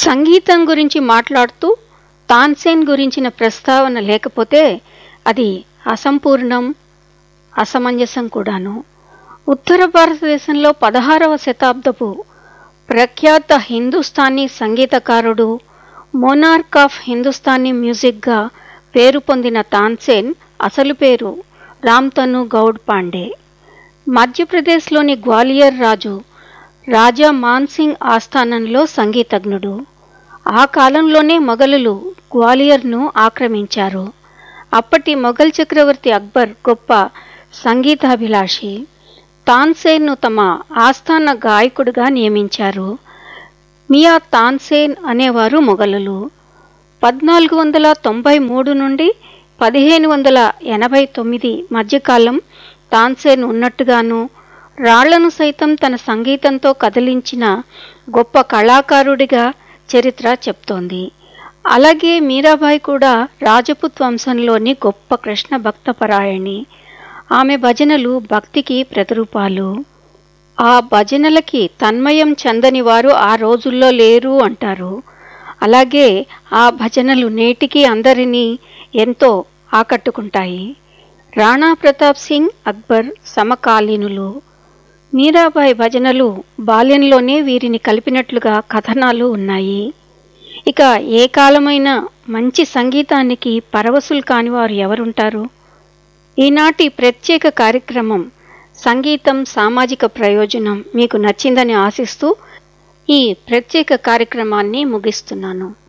సంగీతం గురించి మాట్లాడుతూ తాన్సేన్ గురించిన ప్రస్తావన లేకపోతే అది అసంపూర్ణం అసమంజసం కూడాను ఉత్తర భారతదేశంలో పదహారవ శతాబ్దపు ప్రఖ్యాత హిందుస్థానీ సంగీతకారుడు మోనార్క్ ఆఫ్ హిందుస్థానీ మ్యూజిక్గా పేరు పొందిన తాన్సేన్ అసలు పేరు రామ్తను గౌడ్ పాండే మధ్యప్రదేశ్లోని గ్వాలియర్ రాజు రాజా మాన్సింగ్ ఆస్థానంలో సంగీతజ్ఞుడు ఆ కాలంలోనే మొఘలులు గ్వాలియర్ను ఆక్రమించారు అప్పటి మొఘల్ చక్రవర్తి అక్బర్ గొప్ప సంగీతాభిలాషి తాన్సేన్ను తమ ఆస్థాన గాయకుడిగా నియమించారు మియా తాన్సేన్ అనేవారు మొఘలులు పద్నాలుగు వందల తొంభై మూడు నుండి పదిహేను వందల ఎనభై తొమ్మిది మధ్యకాలం తాన్సేన్ ఉన్నట్టుగాను రాళ్లను సైతం తన సంగీతంతో కదిలించిన గొప్ప కళాకారుడిగా చరిత్ర చెప్తోంది అలాగే మీరాబాయి కూడా రాజపుత్ వంశంలోని గొప్ప కృష్ణ భక్తపరాయణి ఆమె భజనలు భక్తికి ప్రతిరూపాలు ఆ భజనలకి తన్మయం చెందని వారు ఆ రోజుల్లో లేరు అంటారు అలాగే ఆ భజనలు నేటికి అందరినీ ఎంతో ఆకట్టుకుంటాయి రాణా ప్రతాప్ సింగ్ అక్బర్ సమకాలీనులు మీరాబాయి భజనలు బాల్యంలోనే వీరిని కలిపినట్లుగా కథనాలు ఉన్నాయి ఇక ఏ కాలమైన మంచి సంగీతానికి పరవశులు కానివారు ఎవరుంటారు ఈనాటి ప్రత్యేక కార్యక్రమం సంగీతం సామాజిక ప్రయోజనం మీకు నచ్చిందని ఆశిస్తూ ఈ ప్రత్యేక కార్యక్రమాన్ని ముగిస్తున్నాను